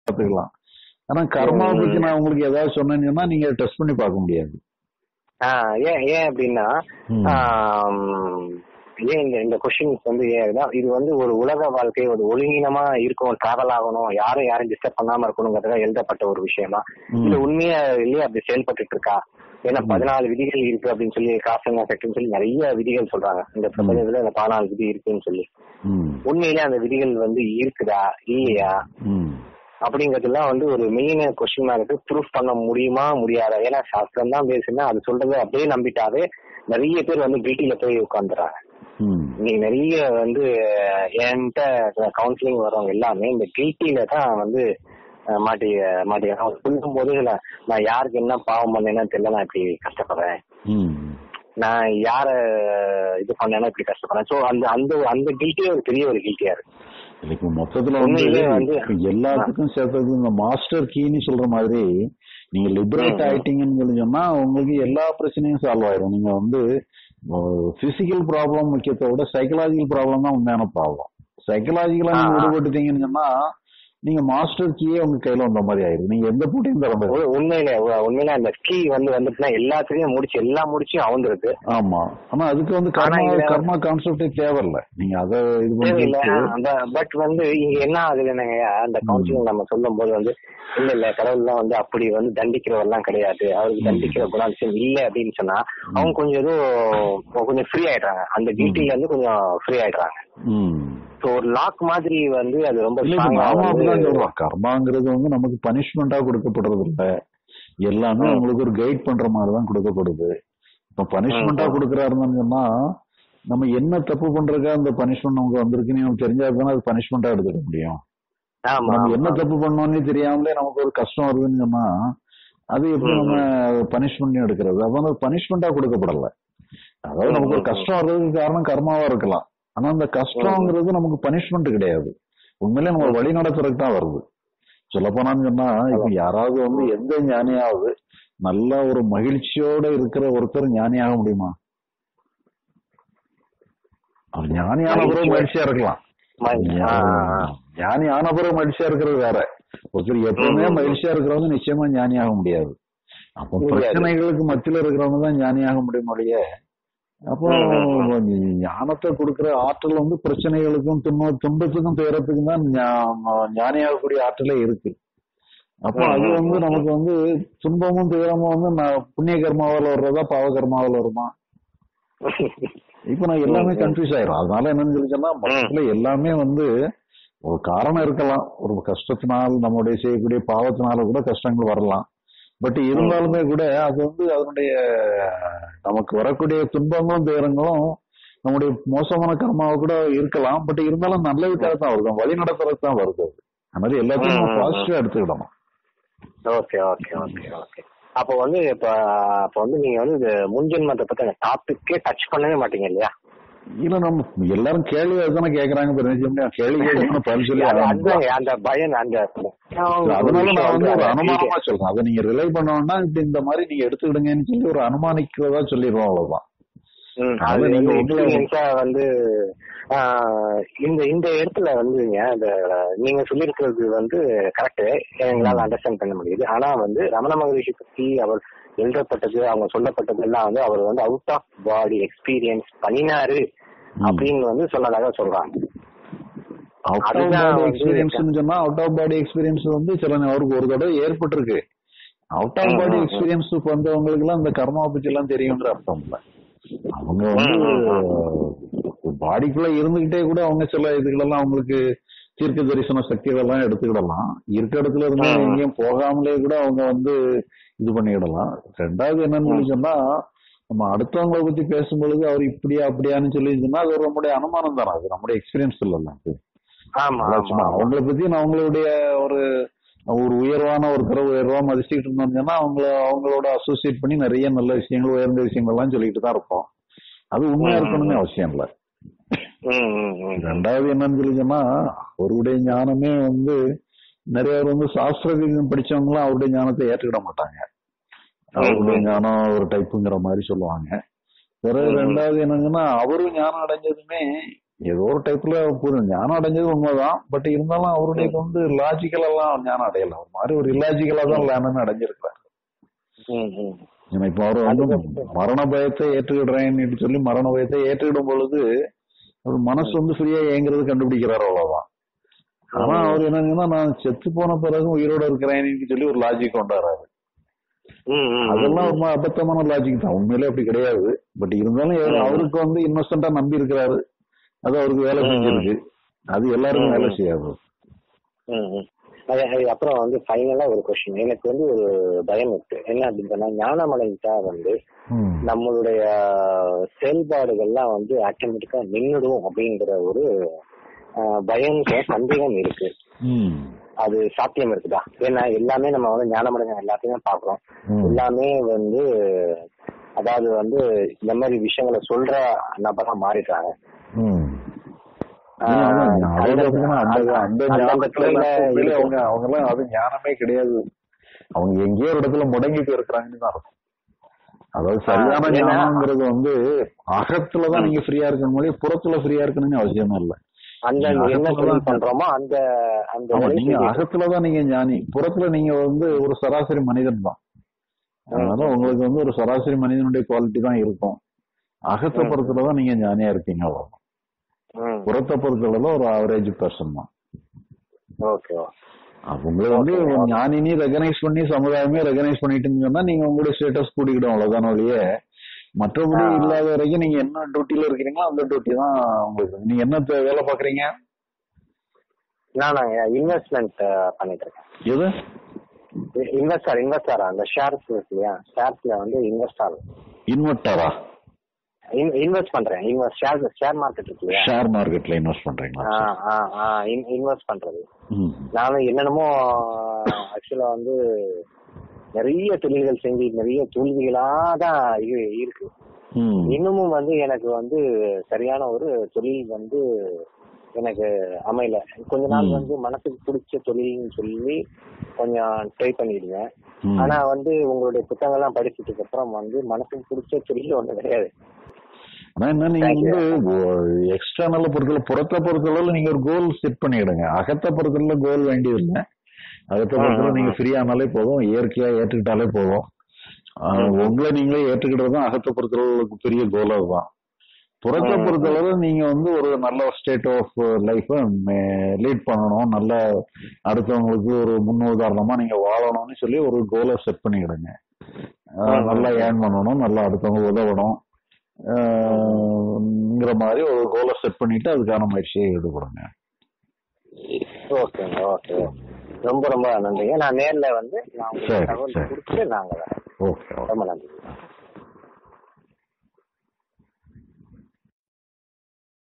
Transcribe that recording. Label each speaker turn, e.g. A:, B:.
A: பார்த்துக்கலாம் ஆனா கர்மாவை பத்தி நான் உங்களுக்கு ஏதாவது சொன்னேன்னா நீங்க டெஸ்ட் பண்ணி பார்க்க முடியாது
B: ஆஹ் ஏன் ஏன் அப்படின்னா
A: ம்.
B: ஆம், ஏன் இந்த இந்த கொஸ்டின்ஸ் வந்து ஏன்னா இது வந்து ஒரு உலக வாழ்க்கை ஒரு ஒழுங்கினமா இருக்கும் டிராவல் ஆகணும் யாரும் யாரும் டிஸ்டர்ப் பண்ணாம இருக்கணுங்கிறதுக்காக எழுதப்பட்ட ஒரு விஷயமா
A: ம்.
B: இல்ல உண்மையா இல்லையா அப்படி செயல்பட்டு இருக்கா ஏன்னா பதினாலு விதிகள் இருக்கு அப்படின்னு சொல்லி காசன் எஃபெக்ட்னு சொல்லி நிறைய விதிகள் சொல்றாங்க இந்த பிரபஞ்சத்துல இந்த பதினாலு விதி இருக்குன்னு சொல்லி
A: ம்.
B: உண்மையிலே அந்த விதிகள் வந்து இருக்குதா இல்லையா
A: ம்.
B: அப்படிங்கறதுலாம் வந்து ஒரு மெயின் கொஸ்டின் மார்க்கு ப்ரூஃப் பண்ண முடியுமா முடியாதா ஏன்னா சாஸ்திரம் தான் பேசுனா அது சொல்றதை அப்படியே நம்பிட்டாவே நிறைய பேர் வந்து கில்ட்டில போய் உட்காந்துறாங்க
A: ம்.
B: நீ நிறைய வந்து என்கிட்ட கவுன்சிலிங் வரவங்க எல்லாமே இந்த கில்ட்டில தான் வந்து அஹ், மாட்டி மாட்டி சொல்லும் போது நான் நான் யாருக்கு என்ன பாவம் பண்ணேன்னு தெரியல நான் இப்படி கஷ்டப்படுறேன்
A: ம்.
B: நான் யார இது பண்ணேன்னா இப்படி கஷ்டப்படுறேன் சோ அந்த அந்த அந்த கில்ட்டியே ஒரு பெரிய ஒரு கில்ட்டியா இருக்கு
A: இதுக்கு மொத்தத்துல வந்து
B: உண்மையிலே வந்து-
A: இப்ப எல்லாத்துக்கும் சேர்த்தது இந்த மாஸ்டர் கீன்னு சொல்ற மாதிரி நீங்க லிபரேட்
B: ம்.
A: ஆயிட்டீங்கன்னு சொல்லி சொன்னா உங்களுக்கு எல்லா பிரச்சனையும் சால்வ் ஆயிரும் நீங்க வந்து பிசிக்கல் ப்ராப்ளம் முக்கியத்தை விட சைக்கலாஜிக்கல் ப்ராப்ளம் தான் உண்மையான ப்ராப்ளம் சைக்கலாஜிக்கலா நீங்க
B: ஆ, ஆ.
A: விடுபட்டுட்டீங்கன்னு சொன்னா நீங்க மாஸ்டர் கீயே உங்க கையில வந்த மாதிரி ஆயிரும் நீங்க எந்த பூட்டையும் திறந்து
B: உ- உண்மையிலே உ- உண்மையிலே அந்த கீ வந்து வந்துட்டுனா எல்லாத்துலயும் முடிச்சு எல்லா முடிச்சும் அவந்துருக்கு
A: ஆமா ஆனா அதுக்கு வந்து
B: ஆனா
A: கர்மா
B: இதுல-
A: கர்மா கான்செப்டே தேவையில்ல நீங்க அதை இது
B: தேவையில்ல
A: பண்ணிட்டு
B: பட் வந்து இங்க என்ன ஆகுதுன்னு அந்த கவுன்சிலிங் நம்ம சொல்லும் போது வந்து இல்ல இல்ல கடவுள்லாம் வந்து அப்படி வந்து தண்டிக்கிறவர்லாம் கிடையாது அவருக்கு
A: ம்.
B: தண்டிக்கிற குணாதிசயம் இல்ல அப்படின்னு சொன்னா அவங்க கொஞ்சம் ஏதோ கொஞ்சம் ஃப்ரீ ஆயிடுறாங்க அந்த கில்ட்டில இருந்து கொஞ்சம் ஃப்ரீ ஆயிடுறாங்க
A: ம்
B: ஸோ ஒரு லாக் மாதிரி வந்து அது ரொம்ப
A: இல்ல இப்ப
B: ஸ்ட்ராங்கா
A: நாம
B: வந்து
A: அப்படிதான் சொல்றோம் கர்மாங்கிறது வந்து நமக்கு பனிஷ்மெண்டா கொடுக்கப்படுறது இல்ல எல்லாமே
B: ம்.
A: உங்களுக்கு ஒரு கைட் பண்ற மாதிரி தான் கொடுக்கப்படுது இப்ப பனிஷ்மெண்டா
B: ம்.
A: கொடுக்கறாருன்னு சொன்னா நம்ம என்ன தப்பு பண்றதுக்கா அந்த பனிஷ்மெண்ட் நமக்கு வந்திருக்குன்னு நமக்கு தெரிஞ்சா தானே அது பனிஷ்மெண்டா எடுத்துக்க முடியும்
B: ஆமா
A: நம்ம
B: ஆமா.
A: என்ன தப்பு பண்ணோம்னு தெரியாமலே நமக்கு ஒரு கஷ்டம் வருதுன்னு சொன்னா அது எப்படி
B: ம்,
A: நம்ம பனிஷ்மெண்ட் எடுக்கிறது அப்ப வந்து பனிஷ்மெண்டா கொடுக்கப்படல அதாவது
B: ம்,
A: நமக்கு ஒரு
B: ம்,
A: கஷ்டம் வர்றதுக்கு காரணம் கர்மாவா இருக்கலாம் ஆனா அந்த கஷ்டங்கிறது நமக்கு பனிஷ்மெண்ட் கிடையாது உண்மையிலே நம்ம வழி நடத்துறதுக்கு தான் வருது சொல்ல போனான்னு சொன்னா இப்ப யாராவது வந்து எந்த ஞானியாவது நல்ல ஒரு மகிழ்ச்சியோட இருக்கிற ஒருத்தர் ஞானியாக முடியுமா அவர் ஞானியான பிறகு மகிழ்ச்சியா இருக்கலாம்
B: ம- ஆ, ஆ, ஆ.
A: ஞானி ஆன பிறகு மகிழ்ச்சியா இருக்கிறது வேற ஒருத்தர் எப்பவுமே
B: ம்.
A: மகிழ்ச்சியா இருக்கிறவங்க நிச்சயமா ஞானியாக முடியாது அப்போ
B: முடியாது.
A: பிரச்சனைகளுக்கு மத்தியில இருக்கிறவங்க தான் ஞானியாக முடியும் ஒழிய அப்போ
B: ம்.
A: ஞானத்தை கொடுக்கிற ஆற்றல் வந்து பிரச்சனைகளுக்கும் துன்ப துன்பத்துக்கும் துயரத்துக்கும் தான் ஞா- ஞானியாகக்கூடிய ஆற்றலே இருக்கு அப்போ அது
B: ம்,
A: வந்து
B: ம்,
A: நமக்கு வந்து துன்பமும் துயரமும் வந்து நான் புண்ணிய கர்மாவில் வர்றதா பாவ கர்மாவில் வருமா இப்ப நான் எல்லாமே
B: ம், ம்.
A: கன்ஃபியூஸ் ஆயிரும் அதனால என்னன்னு சொல்லி சொன்னா மொத்தத்துல எல்லாமே வந்து ஒரு காரணம் இருக்கலாம் ஒரு கஷ்டத்தினால் நம்முடைய செய்யக்கூடிய பாவத்தினால கூட கஷ்டங்கள் வரலாம் பட் இருந்தாலுமே கூட அது வந்து அதனுடைய நமக்கு வரக்கூடிய துன்பங்களும் துயரங்களும் நம்முடைய மோசமான கர்மாவை கூட இருக்கலாம் பட் இருந்தாலும் நல்லதுக்காக தான் வருது வழி நடத்துறதுக்கு தான் வருது அது அதனால எல்லாத்தையும் நம்ம
B: ம், ம், ம்.
A: பாசிட்டிவா எடுத்துக்கிடணும்
B: ஓகே ஓகே ஓகே ஓகே அப்போ வந்து இப்ப அப்ப வந்து நீங்க வந்து இது முன்ஜென்மத்தை பத்தி அந்த டாபிக்கே டச் பண்ணவே மாட்டீங்க இல்லையா
A: இல்ல நம்ம எல்லாரும் கேள்வி தானே கேக்குறாங்க இப்ப என்ன செய்ய முடியும்? கேள்வி கேட்கணும் பதில் சொல்லி
B: அது-
A: ஆகணும்.
B: அதுதான் அந்த பயம் அந்த
A: அதனால நான் வந்து ஒரு
B: அந்த
A: அனுமானமா சொல்றேன் அதை நீங்க ரிலை பண்ணோம்னா இப்படி இந்த மாதிரி நீங்க எடுத்துக்கிடுங்கன்னு சொல்லி ஒரு அனுமானிக்கிறதா சொல்லிடுவோம் அவ்வளவுதான்
B: ம்,
A: அது
B: அது
A: நீங்க
B: வந்து
A: உங்களை-
B: எக்ஸ்பீரியன்ஸா வந்து ஆஹ், இந்த இந்த இடத்துல வந்துங்க இந்த நீங்க சொல்லியிருக்கிறது வந்து கரெக்ட் எங்களால அண்டர்ஸ்டாண்ட் பண்ண முடியுது ஆனா வந்து ரமண மகரிஷி பத்தி அவர் எழுதப்பட்டது அவங்க சொல்லப்பட்டது எல்லாம் வந்து அவர் வந்து அவுட் ஆஃப் பாடி எக்ஸ்பீரியன்ஸ் பண்ணினாரு அப்படின்னு வந்து சொன்னதாக சொல்றாங்க
A: அவுட் ஆஃப்
B: அதுதான்
A: பாடி
B: வந்து-
A: எக்ஸ்பீரியன்ஸ் சொன்னா அவுட் ஆஃப் பாடி எக்ஸ்பீரியன்ஸ் வந்து சில அவருக்கு ஒரு தடவை ஏற்பட்டிருக்கு அவுட் ஆஃப்
B: ம்,
A: பாடி
B: ம், ம்.
A: எக்ஸ்பீரியன்ஸ் வந்தவங்களுக்கு எல்லாம் இந்த கர்மா பத்தி எல்லாம் தெரியுங்கிற அர்த்தம் இல்ல அவங்க வந்து பாடிக்குள்ள இருந்துகிட்டே கூட அவங்க சில இதுகளெல்லாம் அவங்களுக்கு தீர்க்க தரிசன சக்திகள் எல்லாம் எடுத்துக்கிடலாம் இருக்க இடத்துல இருந்து
B: ம்.
A: எங்கேயும் போகாமலே கூட அவங்க வந்து இது பண்ணிக்கிடலாம் ரெண்டாவது என்னன்னு சொல்லி சொன்னா நம்ம அடுத்தவங்களை பத்தி பேசும்பொழுது அவர் இப்படியா அப்படியான்னு சொல்லி சொன்னா அது ஒரு நம்முடைய அனுமானம் தானே அது நம்முடைய எக்ஸ்பீரியன்ஸ் இல்லைல்ல அது
B: ஆமா
A: அதான்
B: ஆமா
A: சும்மா அவங்கள பத்தி நான் அவங்களுடைய ஒரு ஒரு உயர்வான ஒரு தர உயர்வா மதிச்சுட்டு இருந்தோம்னா அவங்கள அவங்களோட அசோசியேட் பண்ணி நிறைய நல்ல விஷயங்கள் உயர்ந்த விஷயங்கள் எல்லாம் சொல்லிட்டு தான் இருப்போம் அது உண்மையா
B: ம்,
A: இருக்கணும்னு
B: ம்.
A: அவசியம் இல்ல
B: ம், ம், ம்.
A: ரெண்டாவது என்னன்னு சொல்லி சொன்னா அவருடைய ஞானமே வந்து நிறைய பேர் வந்து சாஸ்திர விகிதம் படிச்சவங்களாம் அவருடைய ஞானத்தை ஏற்றுக்கிட மாட்டாங்க அவருடைய
B: ம்.
A: ஞானம் ஒரு டைப்புங்கிற மாதிரி சொல்லுவாங்க பிறகு
B: ம்.
A: ரெண்டாவது என்னங்கன்னா அவரு ஞானம் அடைஞ்சதுமே ஏதோ ஒரு டைப்ல புரியும் ஞானம் அடைஞ்சது உண்மைதான் பட் இருந்தாலும் அவருடைய வந்து லாஜிக்கல் எல்லாம் ஞானம் அடையல ஒரு மாதிரி ஒரு இல்லாஜிக்கலா தான் லேனன் அடைஞ்சிருக்கிறார்
B: ம், ம்.
A: ஏன்னா இப்ப அவர் வந்து
B: அது
A: மரண பயத்தை ஏற்றுக்கிடுறேன்னு சொல்லி மரண பயத்தை ஏற்றுக்கிடும் பொழுது அவர் மனசு வந்து ஃப்ரீயா ஏங்குறது கண்டுபிடிக்கிறார் அவ்வளவுதான் ஆனா அவர் என்னங்கன்னா நான் செத்து போன பிறகு உயிரோட இருக்கிறேன்னு சொல்லி ஒரு லாஜிக் கொண்டாடுறாரு
B: ம், ம், ம்.
A: அதெல்லாம் ரொம்ப அபத்தமான லாஜிக் தான் உண்மையிலே அப்படி கிடையாது பட் இருந்தாலும் இவர் அவருக்கு வந்து இன்னோசென்டா நம்பி இருக்கிறாரு அது அவருக்கு வேலை செஞ்சிருக்கு அது எல்லாருக்கும் வேலை செய்யாது
B: ம், ம். அது- அது அப்புறம் வந்து ஃபைனலா ஒரு கொஸ்டின் எனக்கு வந்து ஒரு பயம் இருக்கு என்ன அப்படின்னு சொன்னா ஞானமடைஞ்சா வந்து
A: ம்.
B: நம்மளுடைய செயல்பாடுகள்லாம் வந்து ஆட்டோமேட்டிக்கா நின்றுடும் அப்படிங்கிற ஒரு ஆஹ், பயம் சந்தேகம் இருக்கு
A: ம்.
B: அது சாத்தியம் இருக்குதா ஏன்னா எல்லாமே நம்ம வந்து ஞானமடைஞ்ச எல்லாத்தையுமே பாக்குறோம்
A: ம்.
B: எல்லாமே வந்து அதாவது வந்து இந்த மாதிரி விஷயங்களை சொல்ற நபரா மாறிடுறாங்க
A: ம்.
B: ஆஹ்,
A: அதான் அதாவது
B: அந்த-
A: பாத்தீங்கன்னா அந்த
B: அந்த-
A: அந்த
B: அந்த
A: ஞானத்துல
B: துறையில
A: உண்மையிலே
B: இருக்கு.
A: அவங்க அவங்க எல்லாம் அது ஞானமே கிடையாது அவங்க எங்கேயோ ஒரு இடத்துல முடங்கி போயிருக்கிறாங்கன்னு தான் அர்த்தம் அதாவது சரியான
B: ஆ, ஏன்னா-
A: ஞானம்ங்கிறது வந்து அகத்துலதான் நீங்க ஃப்ரீயா இருக்கணும் மொழி புறத்துல ஃப்ரீயா இருக்கணும்னு அவசியமே இல்லை
B: அந்த
A: நீங்க
B: என்ன
A: அகத்துல
B: தொழில்
A: தான்
B: பண்றோமோ அந்த அந்த
A: ஆமா
B: வேலையை
A: நீங்க
B: செஞ்சுட்டு
A: அகத்துலதான் நீங்க ஞானி புறத்துல நீங்க வந்து ஒரு சராசரி மனிதன் தான் அதனால உங்களுக்கு வந்து ஒரு சராசரி மனிதனுடைய குவாலிட்டி தான் இருக்கும் அகத்தை
B: ம்.
A: பொறுத்தலதான் நீங்க ஞானியா இருப்பீங்க அவ்வளவுதான்
B: ம்.
A: புறத்தை பொறுத்தளவுல ஒரு ஆவரேஜ் பர்சன் தான்
B: ஓகே
A: அப்ப உங்களை வந்து
B: Okay,
A: ஒரு
B: okay.
A: ஞானினி ரெகனைஸ் பண்ணி சமுதாயமே ரெகனைஸ் பண்ணிட்டு சொன்னா நீங்க உங்களுடைய ஸ்டேட்டஸ் கூட்டிக்கிடும் அவ்வளவுதான் ஒழிய மற்றபடி
B: ஆ.
A: இல்லாத வரைக்கும் நீங்க என்ன டியூட்டில இருக்கிறீங்களோ அந்த டியூட்டி தான் உங்களுக்கு நீங்க என்ன த- வேலை பாக்குறீங்க
B: நான் இன்வெஸ்ட்மெண்ட் பண்ணிட்டு இருக்கேன்
A: எது
B: இன்வெஸ்டர் இன்வெஸ்டர் அந்த ஷேர்ஸ் இருக்கு இல்லையா ஷேர்ஸ்ல வந்து இன்வெஸ்ட் ஆகும்
A: இன்வெர்டரா
B: இன்வெஸ்ட் பண்றேன் இன்வெஸ்ட் ஷேர் ஷேர் மார்க்கெட் இருக்கு இல்லையா
A: ஷேர் மார்க்கெட்ல இன்வெஸ்ட் பண்றீங்களா
B: இன்வெஸ்ட் பண்றது
A: ம்.
B: நானும் என்னென்னமோ ஆக்சுவலா வந்து நிறைய தொழில்கள் செஞ்சு நிறைய தோல்விகளா தான் இ- இருக்கு
A: ம்.
B: இன்னமும் வந்து எனக்கு வந்து சரியான ஒரு தொழில் வந்து எனக்கு அமையல கொஞ்ச நாள்
A: ம்.
B: வந்து மனசுக்கு பிடிச்ச தொழில்னு சொல்லி கொஞ்சம் ட்ரை பண்ணிடுவேன்
A: ம்.
B: ஆனா வந்து உங்களுடைய புத்தகங்கள்லாம் படிச்சதுக்கு அப்புறம் வந்து மனசுக்கு பிடிச்ச தொழில் ஒண்ணு கிடையாது
A: ஆனா என்ன நீங்க
B: Thank you.
A: வந்து எக்ஸ்டர்னல் பொறுத்தல புறத்தை பொறுத்தளவு நீங்க ஒரு கோல் செட் பண்ணிடுங்க அகத்தை பொறுத்தல கோல் வேண்டியது இல்லை அகத்தை
B: ஆ,
A: பொறுத்தல
B: ஆ,
A: நீங்க
B: ஆ.
A: ஃப்ரீ ஆனாலே போதும் இயற்கையா ஏற்றுக்கிட்டாலே போதும் ஆ,
B: ம்.
A: உங்களை நீங்களே ஏற்றுக்கிட்டது தான் அகத்தை பொறுத்தளவுக்கு பெரிய கோல் அதுதான் புறத்தை
B: ம்,
A: பொறுத்தளவு நீங்க வந்து ஒரு நல்ல ஸ்டேட் ஆஃப் லைஃப லீட் பண்ணணும் நல்ல அடுத்தவங்களுக்கு ஒரு முன் உதாரணமா நீங்க வாழணும்னு சொல்லி ஒரு கோலை செட் பண்ணிக்கிடுங்க ஆ,
B: ம்,
A: நல்லா
B: ம்.
A: ஏர்ன் பண்ணணும் நல்லா அடுத்தவங்க உதவணும் ஆஹ்ங்கிற மாதிரி ஒரு கோலை செட் பண்ணிட்டு அதுக்கான முயற்சியை ஈடுபடுங்க
B: ஓகேங்க ஓகே ரொம்ப ரொம்ப நன்றிங்க நான் நேர்ல வந்து நான் உங்களுக்கு
A: சரி,
B: தகவல்
A: சரி.
B: கொடுத்து நாங்க வரேன்.
A: ஓகே
B: ரொம்ப நன்றி